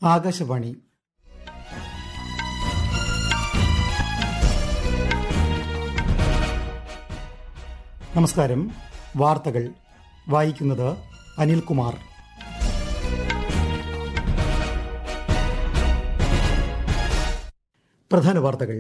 ആകാശവാണി നമസ്കാരം വാർത്തകൾ വായിക്കുന്നത് അനിൽകുമാർ പ്രധാന വാർത്തകൾ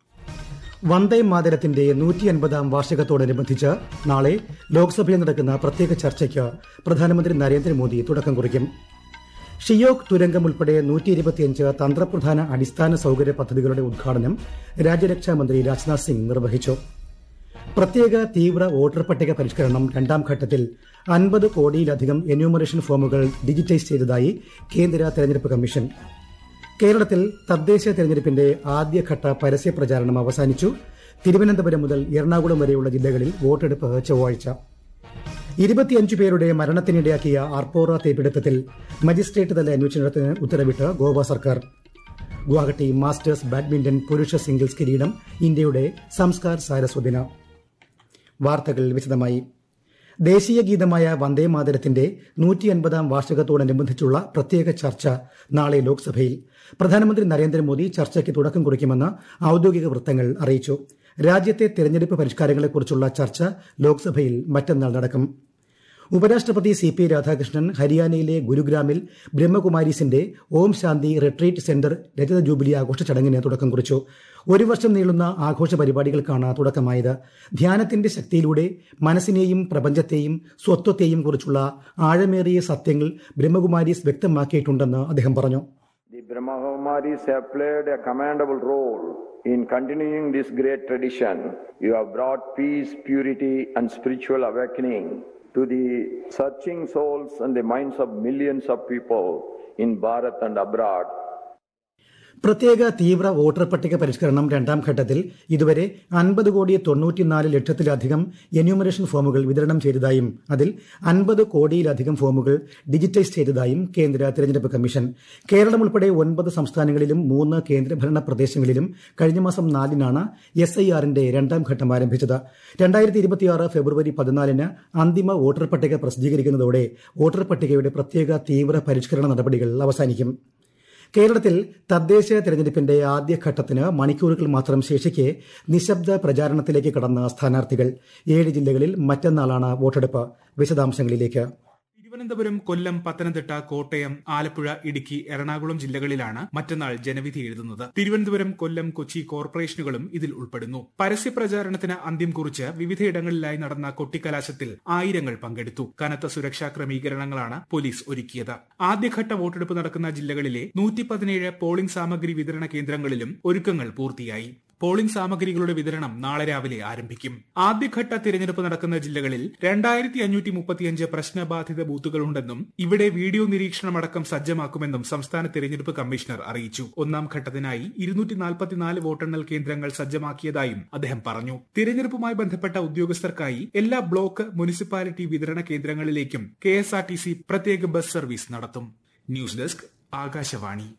വന്ദേ മാതരത്തിന്റെ നൂറ്റി അൻപതാം വാർഷികത്തോടനുബന്ധിച്ച് നാളെ ലോക്സഭയിൽ നടക്കുന്ന പ്രത്യേക ചർച്ചയ്ക്ക് പ്രധാനമന്ത്രി നരേന്ദ്രമോദി തുടക്കം കുറിക്കും ഷിയോക് തുരങ്കം ഉൾപ്പെടെ നൂറ്റി ഇരുപത്തിയഞ്ച് തന്ത്രപ്രധാന അടിസ്ഥാന സൌകര്യ പദ്ധതികളുടെ ഉദ്ഘാടനം രാജ്യരക്ഷാമന്ത്രി രാജ്നാഥ് സിംഗ് നിർവഹിച്ചു പ്രത്യേക തീവ്ര വോട്ടർ പട്ടിക പരിഷ്കരണം രണ്ടാം ഘട്ടത്തിൽ അൻപത് കോടിയിലധികം എന്യൂമറേഷൻ ഫോമുകൾ ഡിജിറ്റൈസ് ചെയ്തതായി കേന്ദ്ര തെരഞ്ഞെടുപ്പ് കമ്മീഷൻ കേരളത്തിൽ തദ്ദേശ തെരഞ്ഞെടുപ്പിന്റെ ആദ്യഘട്ട പരസ്യ പ്രചാരണം അവസാനിച്ചു തിരുവനന്തപുരം മുതൽ എറണാകുളം വരെയുള്ള ജില്ലകളിൽ വോട്ടെടുപ്പ് ചൊവ്വാഴ്ച ഇരുപത്തിയഞ്ചു പേരുടെ മരണത്തിനിടയാക്കിയ ആർപ്പോറ തീപിടുത്തത്തിൽ മജിസ്ട്രേറ്റ് തല അന്വേഷണത്തിന് ഉത്തരവിട്ട് ഗോവ സർക്കാർ ഗുവാഹട്ടി മാസ്റ്റേഴ്സ് ബാഡ്മിന്റൺ പുരുഷ സിംഗിൾസ് കിരീടം ഇന്ത്യയുടെ സംസ്കാർ സാരസ്വതിന വാർത്തകൾ വിശദമായി ദേശീയ ഗീതമായ വന്ദേ മാതരത്തിന്റെ നൂറ്റി അൻപതാം വാർഷികത്തോടനുബന്ധിച്ചുള്ള പ്രത്യേക ചർച്ച നാളെ ലോക്സഭയിൽ പ്രധാനമന്ത്രി നരേന്ദ്രമോദി ചർച്ചയ്ക്ക് തുടക്കം കുറിക്കുമെന്ന് ഔദ്യോഗിക വൃത്തങ്ങൾ അറിയിച്ചു രാജ്യത്തെ തെരഞ്ഞെടുപ്പ് പരിഷ്കാരങ്ങളെക്കുറിച്ചുള്ള ചർച്ച ലോക്സഭയിൽ മറ്റന്നാൾ നടക്കും ഉപരാഷ്ട്രപതി സി പി രാധാകൃഷ്ണൻ ഹരിയാനയിലെ ഗുരുഗ്രാമിൽ ബ്രഹ്മകുമാരീസിന്റെ ഓം ശാന്തി റിട്രീറ്റ് സെന്റർ രജത ജൂബിലി ആഘോഷ ചടങ്ങിന് തുടക്കം കുറിച്ചു ഒരു വർഷം നീളുന്ന ആഘോഷ പരിപാടികൾക്കാണ് തുടക്കമായത് ധ്യാനത്തിന്റെ ശക്തിയിലൂടെ മനസ്സിനെയും പ്രപഞ്ചത്തെയും സ്വത്വത്തെയും കുറിച്ചുള്ള ആഴമേറിയ സത്യങ്ങൾ ബ്രഹ്മകുമാരീസ് വ്യക്തമാക്കിയിട്ടുണ്ടെന്ന് അദ്ദേഹം പറഞ്ഞു The Brahmakumaris have played a commendable role in continuing this great tradition. You have brought peace, purity, and spiritual awakening to the searching souls and the minds of millions of people in Bharat and abroad. പ്രത്യേക തീവ്ര voter പട്ടിക പരിഷ്കരണം രണ്ടാം ഘട്ടത്തിൽ ഇതുവരെ അൻപത് കോടി തൊണ്ണൂറ്റിനാല് ലക്ഷത്തിലധികം എന്യൂമറേഷൻ ഫോമുകൾ വിതരണം ചെയ്തതായും അതിൽ അൻപത് കോടിയിലധികം ഫോമുകൾ ഡിജിറ്റൈസ് ചെയ്തതായും കേന്ദ്ര തെരഞ്ഞെടുപ്പ് കമ്മീഷൻ കേരളം ഉൾപ്പെടെ ഒൻപത് സംസ്ഥാനങ്ങളിലും മൂന്ന് കേന്ദ്രഭരണ പ്രദേശങ്ങളിലും കഴിഞ്ഞ മാസം നാലിനാണ് എസ് ഐ ആറിന്റെ രണ്ടാം ഘട്ടം ആരംഭിച്ചത് രണ്ടായിരത്തി ഇരുപത്തിയാറ് ഫെബ്രുവരി പതിനാലിന് അന്തിമ വോട്ടർ പട്ടിക പ്രസിദ്ധീകരിക്കുന്നതോടെ വോട്ടർ പട്ടികയുടെ പ്രത്യേക തീവ്ര പരിഷ്കരണ നടപടികൾ അവസാനിക്കും കേരളത്തിൽ തദ്ദേശ തെരഞ്ഞെടുപ്പിന്റെ ആദ്യഘട്ടത്തിന് മണിക്കൂറുകൾ മാത്രം ശേഷിക്കെ നിശബ്ദ പ്രചാരണത്തിലേക്ക് കടന്ന സ്ഥാനാർത്ഥികൾ ഏഴ് ജില്ലകളിൽ മറ്റന്നാളാണ് വോട്ടെടുപ്പ് വിശദാംശങ്ങളിലേക്ക് തിരുവനന്തപുരം കൊല്ലം പത്തനംതിട്ട കോട്ടയം ആലപ്പുഴ ഇടുക്കി എറണാകുളം ജില്ലകളിലാണ് മറ്റന്നാൾ ജനവിധി എഴുതുന്നത് തിരുവനന്തപുരം കൊല്ലം കൊച്ചി കോർപ്പറേഷനുകളും ഇതിൽ ഉൾപ്പെടുന്നു പരസ്യപ്രചാരണത്തിന് അന്ത്യം കുറിച്ച് വിവിധയിടങ്ങളിലായി നടന്ന കൊട്ടിക്കലാശത്തിൽ ആയിരങ്ങൾ പങ്കെടുത്തു കനത്ത സുരക്ഷാ ക്രമീകരണങ്ങളാണ് പോലീസ് ഒരുക്കിയത് ആദ്യഘട്ട വോട്ടെടുപ്പ് നടക്കുന്ന ജില്ലകളിലെ നൂറ്റി പതിനേഴ് പോളിംഗ് സാമഗ്രി വിതരണ കേന്ദ്രങ്ങളിലും ഒരുക്കങ്ങൾ പൂർത്തിയായി പോളിംഗ് സാമഗ്രികളുടെ വിതരണം നാളെ രാവിലെ ആരംഭിക്കും ആദ്യഘട്ട തിരഞ്ഞെടുപ്പ് നടക്കുന്ന ജില്ലകളിൽ രണ്ടായിരത്തി അഞ്ഞൂറ്റി മുപ്പത്തിയഞ്ച് പ്രശ്നബാധിത ബൂത്തുകളുണ്ടെന്നും ഇവിടെ വീഡിയോ നിരീക്ഷണമടക്കം സജ്ജമാക്കുമെന്നും സംസ്ഥാന തിരഞ്ഞെടുപ്പ് കമ്മീഷണർ അറിയിച്ചു ഒന്നാം ഘട്ടത്തിനായി ഇരുന്നൂറ്റി നാൽപ്പത്തിനാല് വോട്ടെണ്ണൽ കേന്ദ്രങ്ങൾ സജ്ജമാക്കിയതായും അദ്ദേഹം പറഞ്ഞു തിരഞ്ഞെടുപ്പുമായി ബന്ധപ്പെട്ട ഉദ്യോഗസ്ഥർക്കായി എല്ലാ ബ്ലോക്ക് മുനിസിപ്പാലിറ്റി വിതരണ കേന്ദ്രങ്ങളിലേക്കും കെ പ്രത്യേക ബസ് സർവീസ് നടത്തും ന്യൂസ് ഡെസ്ക് ആകാശവാണി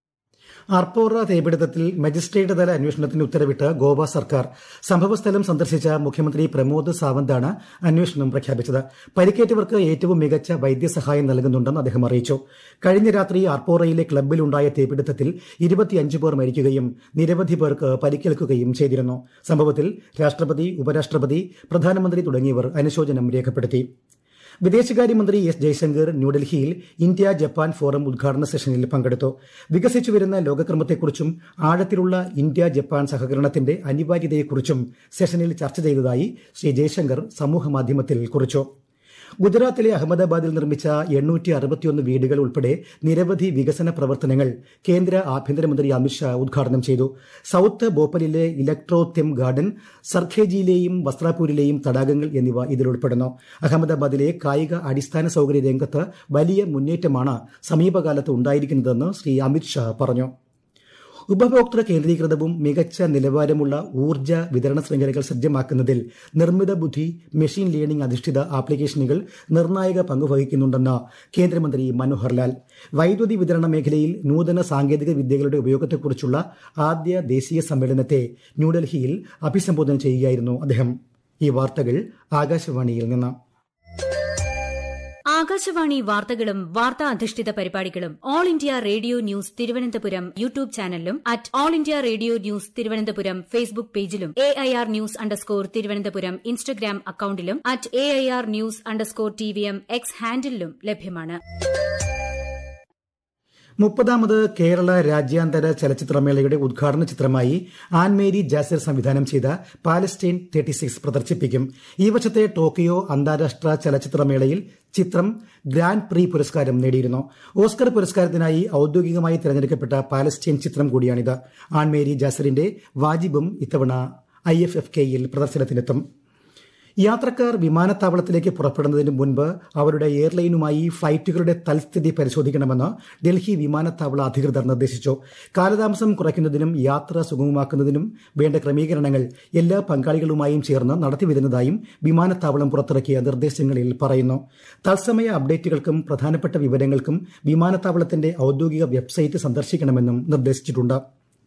അർപ്പോറ തീപിടുത്തത്തിൽ മജിസ്ട്രേറ്റ് തല അന്വേഷണത്തിന് ഉത്തരവിട്ട് ഗോവ സർക്കാർ സംഭവസ്ഥലം സന്ദർശിച്ച മുഖ്യമന്ത്രി പ്രമോദ് സാവന്താണ് അന്വേഷണം പ്രഖ്യാപിച്ചത് പരിക്കേറ്റവർക്ക് ഏറ്റവും മികച്ച വൈദ്യസഹായം നൽകുന്നുണ്ടെന്ന് അദ്ദേഹം അറിയിച്ചു കഴിഞ്ഞ രാത്രി അർപ്പോറയിലെ ക്ലബ്ബിലുണ്ടായ തീപിടുത്തത്തിൽ ഇരുപത്തിയഞ്ച് പേർ മരിക്കുകയും നിരവധി പേർക്ക് പരിക്കേൽക്കുകയും ചെയ്തിരുന്നു സംഭവത്തിൽ രാഷ്ട്രപതി ഉപരാഷ്ട്രപതി പ്രധാനമന്ത്രി തുടങ്ങിയവർ അനുശോചനം രേഖപ്പെടുത്തി വിദേശകാര്യമന്ത്രി എസ് ജയശങ്കർ ന്യൂഡൽഹിയിൽ ഇന്ത്യ ജപ്പാൻ ഫോറം ഉദ്ഘാടന സെഷനിൽ പങ്കെടുത്തു വികസിച്ചുവരുന്ന ലോകക്രമത്തെക്കുറിച്ചും ആഴത്തിലുള്ള ഇന്ത്യ ജപ്പാൻ സഹകരണത്തിന്റെ അനിവാര്യതയെക്കുറിച്ചും സെഷനിൽ ചർച്ച ചെയ്തതായി ശ്രീ ജയശങ്കർ സമൂഹമാധ്യമത്തിൽ കുറിച്ചു ഗുജറാത്തിലെ അഹമ്മദാബാദിൽ നിർമ്മിച്ച എണ്ണൂറ്റി അറുപത്തിയൊന്ന് വീടുകൾ ഉൾപ്പെടെ നിരവധി വികസന പ്രവർത്തനങ്ങൾ കേന്ദ്ര ആഭ്യന്തരമന്ത്രി അമിത്ഷാ ഉദ്ഘാടനം ചെയ്തു സൌത്ത് ഭോപ്പലിലെ ഇലക്ട്രോ തെം ഗാർഡൻ സർഖേജിയിലെയും വസ്ത്രാപൂരിലെയും തടാകങ്ങൾ എന്നിവ ഇതിലുൾപ്പെടുന്നു അഹമ്മദാബാദിലെ കായിക അടിസ്ഥാന സൌകര്യ രംഗത്ത് വലിയ മുന്നേറ്റമാണ് സമീപകാലത്ത് ഉണ്ടായിരിക്കുന്നതെന്ന് ശ്രീ അമിത്ഷാ പറഞ്ഞു ഉപഭോക്തൃ കേന്ദ്രീകൃതവും മികച്ച നിലവാരമുള്ള ഊർജ്ജ വിതരണ ശൃംഖലകൾ സജ്ജമാക്കുന്നതിൽ നിർമ്മിത ബുദ്ധി മെഷീൻ ലേണിംഗ് അധിഷ്ഠിത ആപ്ലിക്കേഷനുകൾ നിർണായക പങ്കുവഹിക്കുന്നുണ്ടെന്ന് കേന്ദ്രമന്ത്രി മനോഹർ ലാൽ വൈദ്യുതി വിതരണ മേഖലയിൽ നൂതന സാങ്കേതിക വിദ്യകളുടെ ഉപയോഗത്തെക്കുറിച്ചുള്ള ആദ്യ ദേശീയ സമ്മേളനത്തെ ന്യൂഡൽഹിയിൽ അഭിസംബോധന ചെയ്യുകയായിരുന്നു അദ്ദേഹം ഈ വാർത്തകൾ ആകാശവാണിയിൽ നിന്ന് ആകാശവാണി വാർത്തകളും വാർത്താ അധിഷ്ഠിത പരിപാടികളും all India radio news Thiruvananthapuram YouTube ചാനലിലും at all India radio news Thiruvananthapuram Facebook പേജിലും A I R news underscore Thiruvananthapuram Instagram അക്കൌണ്ടിലും at A I R news underscore T V M X ഹാൻഡിലും ലഭ്യമാണ് മുപ്പതാമത് കേരള രാജ്യാന്തര ചലച്ചിത്രമേളയുടെ ഉദ്ഘാടന ചിത്രമായി ആൻമേരി ജാസിർ സംവിധാനം ചെയ്ത പാലസ്റ്റൈൻ തേർട്ടി സിക്സ് പ്രദർശിപ്പിക്കും ഈ വർഷത്തെ ടോക്കിയോ അന്താരാഷ്ട്ര ചലച്ചിത്രമേളയിൽ ചിത്രം ഗ്രാൻഡ് പ്രീ പുരസ്കാരം നേടിയിരുന്നു ഓസ്കർ പുരസ്കാരത്തിനായി ഔദ്യോഗികമായി തിരഞ്ഞെടുക്കപ്പെട്ട പാലസ്റ്റൈൻ ചിത്രം കൂടിയാണിത് ആൻമേരി ജാസിറിന്റെ വാജിബും ഇത്തവണ ഐ എഫ് എഫ് കെയിൽ പ്രദർശനത്തിനെത്തും യാത്രക്കാർ വിമാനത്താവളത്തിലേക്ക് പുറപ്പെടുന്നതിന് മുൻപ് അവരുടെ എയർലൈനുമായി ഫ്ളൈറ്റുകളുടെ തൽസ്ഥിതി പരിശോധിക്കണമെന്ന് ഡൽഹി വിമാനത്താവള അധികൃതർ നിർദ്ദേശിച്ചു കാലതാമസം കുറയ്ക്കുന്നതിനും യാത്ര സുഗമമാക്കുന്നതിനും വേണ്ട ക്രമീകരണങ്ങൾ എല്ലാ പങ്കാളികളുമായും ചേർന്ന് നടത്തിവരുന്നതായും വിമാനത്താവളം പുറത്തിറക്കിയ നിർദ്ദേശങ്ങളിൽ പറയുന്നു തത്സമയ അപ്ഡേറ്റുകൾക്കും പ്രധാനപ്പെട്ട വിവരങ്ങൾക്കും വിമാനത്താവളത്തിന്റെ ഔദ്യോഗിക വെബ്സൈറ്റ് സന്ദർശിക്കണമെന്നും നിർദ്ദേശിച്ചിട്ടുണ്ട്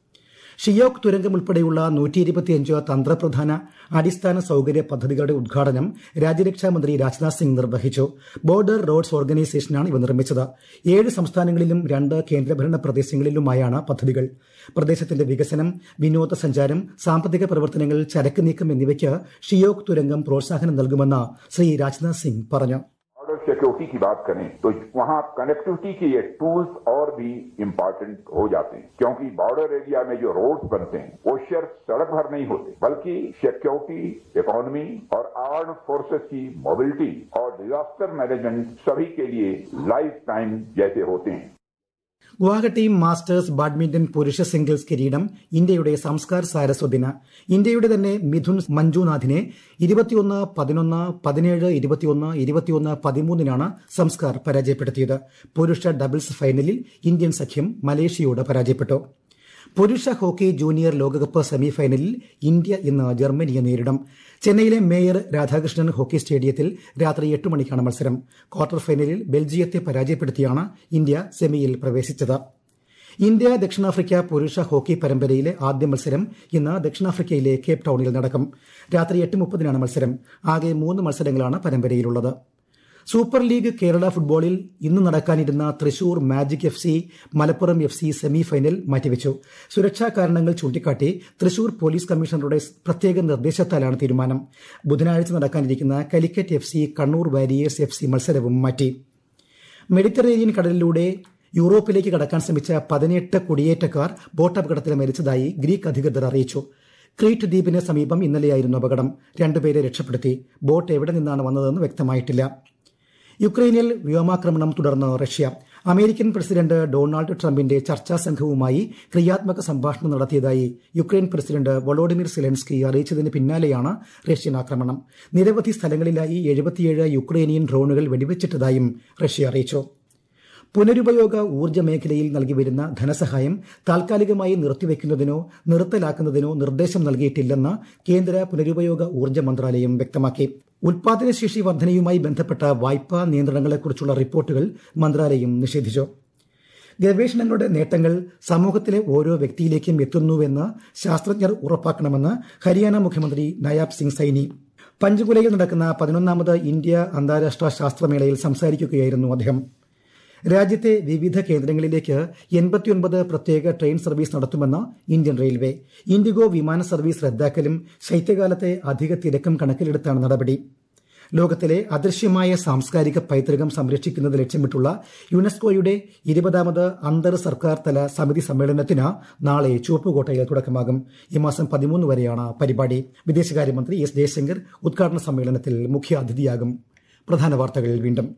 ഷിയോക് തുരങ്കം ഉൾപ്പെടെയുള്ള നൂറ്റി ഇരുപത്തിയഞ്ച് തന്ത്രപ്രധാന അടിസ്ഥാന സൌകര്യ പദ്ധതികളുടെ ഉദ്ഘാടനം രാജ്യരക്ഷാമന്ത്രി രാജ്നാഥ് സിംഗ് നിർവഹിച്ചു ബോർഡർ റോഡ്സ് ഓർഗനൈസേഷനാണ് ഇവ നിർമ്മിച്ചത് ഏഴ് സംസ്ഥാനങ്ങളിലും രണ്ട് കേന്ദ്രഭരണ പ്രദേശങ്ങളിലുമായാണ് പദ്ധതികൾ പ്രദേശത്തിന്റെ വികസനം വിനോദസഞ്ചാരം സാമ്പത്തിക പ്രവർത്തനങ്ങൾ ചരക്ക് നീക്കം എന്നിവയ്ക്ക് ഷിയോക് തുരങ്കം പ്രോത്സാഹനം നൽകുമെന്ന് ശ്രീ രാജ്നാഥ് സിംഗ് പറഞ്ഞു बॉर्डर सिक्योरिटी की बात करें तो वहां कनेक्टिविटी के ये टूल्स और भी इम्पोर्टेंट हो जाते हैं क्योंकि बॉर्डर एरिया में जो रोड्स बनते हैं वो सिर्फ सड़क भर नहीं होते बल्कि सिक्योरिटी इकोनॉमी और आर्म फोर्सेस की मोबिलिटी और डिजास्टर मैनेजमेंट सभी के लिए लाइफ टाइम जैसे होते हैं ഗുവാഹട്ടി മാസ്റ്റേഴ്സ് ബാഡ്മിന്റൺ പുരുഷ സിംഗിൾസ് കിരീടം ഇന്ത്യയുടെ സംസ്കാർ സാരസ്വതിന് ഇന്ത്യയുടെ തന്നെ മിഥുൻ മഞ്ജുനാഥിനെ ഇരുപത്തിയൊന്ന് പതിനൊന്ന് പതിനേഴ് ഇരുപത്തിയൊന്ന് ഇരുപത്തിയൊന്ന് പതിമൂന്നിനാണ് സംസ്കാർ പരാജയപ്പെടുത്തിയത് പുരുഷ ഡബിൾസ് ഫൈനലിൽ ഇന്ത്യൻ സഖ്യം മലേഷ്യയോട് പരാജയപ്പെട്ടു പുരുഷ ഹോക്കി ജൂനിയർ ലോകകപ്പ് സെമിഫൈനലിൽ ഇന്ത്യ ഇന്ന് ജർമ്മനിയെ നേരിടും ചെന്നൈയിലെ മേയർ രാധാകൃഷ്ണൻ ഹോക്കി സ്റ്റേഡിയത്തിൽ രാത്രി എട്ട് മണിക്കാണ് മത്സരം ക്വാർട്ടർ ഫൈനലിൽ ബെൽജിയത്തെ പരാജയപ്പെടുത്തിയാണ് ഇന്ത്യ സെമിയിൽ പ്രവേശിച്ചത് ഇന്ത്യ ദക്ഷിണാഫ്രിക്ക പുരുഷ ഹോക്കി പരമ്പരയിലെ ആദ്യ മത്സരം ഇന്ന് ദക്ഷിണാഫ്രിക്കയിലെ കേപ്പ് ടൌണിൽ നടക്കും രാത്രി എട്ട് മുപ്പതിനാണ് മത്സരം ആകെ മൂന്ന് മത്സരങ്ങളാണ് പരമ്പരയിലുള്ളത് സൂപ്പർ ലീഗ് കേരള ഫുട്ബോളിൽ ഇന്ന് നടക്കാനിരുന്ന Thrissur magic F C Malappuram F C semi final മാറ്റിവെച്ചു സുരക്ഷാ കാരണങ്ങൾ ചൂണ്ടിക്കാട്ടി തൃശൂർ പോലീസ് കമ്മീഷണറുടെ പ്രത്യേക നിർദ്ദേശത്താലാണ് തീരുമാനം ബുധനാഴ്ച നടക്കാനിരിക്കുന്ന Calicut F C Kannur warriors F C മത്സരവും മാറ്റി മെഡിറ്ററേനിയൻ കടലിലൂടെ യൂറോപ്പിലേക്ക് കടക്കാൻ ശ്രമിച്ച പതിനെട്ട് കുടിയേറ്റക്കാർ ബോട്ടപകടത്തിൽ മരിച്ചതായി ഗ്രീക്ക് അധികൃതർ അറിയിച്ചു ക്രീറ്റ് ദ്വീപിന് സമീപം ഇന്നലെയായിരുന്നു അപകടം രണ്ടുപേരെ രക്ഷപ്പെടുത്തി ബോട്ട് എവിടെ നിന്നാണ് വന്നതെന്ന് വ്യക്തമായിട്ടില്ല യുക്രൈനിൽ വ്യോമാക്രമണം തുടർന്ന് റഷ്യ അമേരിക്കൻ പ്രസിഡന്റ് ഡൊണാൾഡ് ട്രംപിന്റെ ചർച്ചാ സംഘവുമായി ക്രിയാത്മക സംഭാഷണം നടത്തിയതായി യുക്രൈൻ പ്രസിഡന്റ് വൊളോഡിമിർ സെലൻസ്കി അറിയിച്ചതിന് പിന്നാലെയാണ് റഷ്യൻ ആക്രമണം നിരവധി സ്ഥലങ്ങളിലായി എഴുപത്തിയേഴ് യുക്രൈനിയൻ ഡ്രോണുകൾ വെടിവെച്ചിട്ടതായും റഷ്യ അറിയിച്ചു പുനരുപയോഗ ഊർജ്ജ മേഖലയിൽ നൽകിവരുന്ന ധനസഹായം താൽക്കാലികമായി നിർത്തിവെക്കുന്നതിനോ നിർത്തലാക്കുന്നതിനോ നിർദ്ദേശം നൽകിയിട്ടില്ലെന്ന് കേന്ദ്ര പുനരുപയോഗ ഊർജ്ജ മന്ത്രാലയം വ്യക്തമാക്കി ഉൽപാദനശേഷി വർധനയുമായി ബന്ധപ്പെട്ട വായ്പാ നിയന്ത്രണങ്ങളെക്കുറിച്ചുള്ള റിപ്പോർട്ടുകൾ മന്ത്രാലയം നിഷേധിച്ചു ഗവേഷണങ്ങളുടെ നേട്ടങ്ങൾ സമൂഹത്തിലെ ഓരോ വ്യക്തിയിലേക്കും എത്തുന്നുവെന്ന് ശാസ്ത്രജ്ഞർ ഉറപ്പാക്കണമെന്ന് ഹരിയാന മുഖ്യമന്ത്രി നയാബ് സിംഗ് സൈനി പഞ്ച്കുലയിൽ നടക്കുന്ന പതിനൊന്നാമത് ഇന്ത്യ അന്താരാഷ്ട്ര ശാസ്ത്രമേളയിൽ സംസാരിക്കുകയായിരുന്നു അദ്ദേഹം രാജ്യത്തെ വിവിധ കേന്ദ്രങ്ങളിലേക്ക് എൺപത്തിയൊൻപത് പ്രത്യേക ട്രെയിൻ സർവീസ് നടത്തുമെന്ന് ഇന്ത്യൻ റെയിൽവേ ഇൻഡിഗോ വിമാന സർവീസ് റദ്ദാക്കലും ശൈത്യകാലത്തെ അധിക തിരക്കും കണക്കിലെടുത്താണ് നടപടി ലോകത്തിലെ അദൃശ്യമായ സാംസ്കാരിക പൈതൃകം സംരക്ഷിക്കുന്നത് ലക്ഷ്യമിട്ടുള്ള യുനെസ്കോയുടെ ഇരുപതാമത് അന്തർ സർക്കാർ തല സമിതി സമ്മേളനത്തിന് നാളെ ചുവപ്പുകോട്ടയിൽ തുടക്കമാകും ഈ മാസം പതിമൂന്ന് വരെയാണ് പരിപാടി വിദേശകാര്യമന്ത്രി എസ് ജയശങ്കർ ഉദ്ഘാടന സമ്മേളനത്തിൽ മുഖ്യാതിഥിയാകും പ്രധാന വാർത്തകൾ വീണ്ടും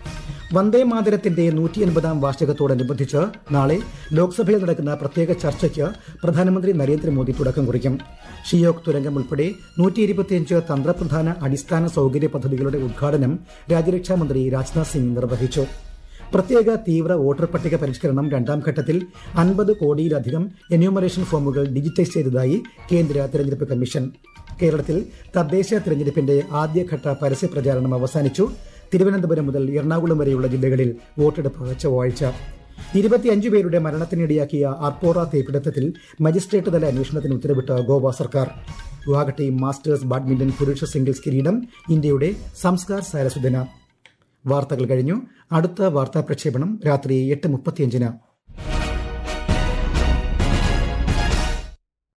വന്ദേ മാതരത്തിന്റെ നൂറ്റി എൺപതാം വാർഷികത്തോടനുബന്ധിച്ച് നാളെ ലോക്സഭയിൽ നടക്കുന്ന പ്രത്യേക ചർച്ചയ്ക്ക് പ്രധാനമന്ത്രി നരേന്ദ്രമോദി തുടക്കം കുറിക്കും ഷിയോക് തുരങ്കം ഉൾപ്പെടെ നൂറ്റി ഇരുപത്തിയഞ്ച് തന്ത്രപ്രധാന അടിസ്ഥാന സൌകര്യ പദ്ധതികളുടെ ഉദ്ഘാടനം രാജ്യരക്ഷാമന്ത്രി രാജ്നാഥ് സിംഗ് നിർവഹിച്ചു പ്രത്യേക തീവ്ര വോട്ടർ പട്ടിക പരിഷ്കരണം രണ്ടാം ഘട്ടത്തിൽ അൻപത് കോടിയിലധികം എന്യൂമറേഷൻ ഫോമുകൾ ഡിജിറ്റൈസ് ചെയ്തതായി കേന്ദ്ര തെരഞ്ഞെടുപ്പ് കമ്മീഷൻ കേരളത്തിൽ തദ്ദേശ തെരഞ്ഞെടുപ്പിന്റെ ആദ്യഘട്ട പരസ്യ പ്രചാരണം അവസാനിച്ചു തിരുവനന്തപുരം മുതൽ എറണാകുളം വരെയുള്ള ജില്ലകളിൽ വോട്ടെടുപ്പ് ചൊവ്വാഴ്ച ഇരുപത്തിയഞ്ച് പേരുടെ മരണത്തിനിടയാക്കിയ അർപ്പോറ തീപിടുത്തത്തിൽ മജിസ്ട്രേറ്റ് തല അന്വേഷണത്തിന് ഉത്തരവിട്ട ഗോവ സർക്കാർ ഗുവാഹട്ടി മാസ്റ്റേഴ്സ് ബാഡ്മിന്റൺ പുരുഷ സിംഗിൾസ് കിരീടം ഇന്ത്യയുടെ സംസ്കാർ സാരസുദന വാർത്തകൾ കഴിഞ്ഞു അടുത്ത വാർത്താ പ്രക്ഷേപണം രാത്രി എട്ട് മുപ്പത്തിയഞ്ചിന്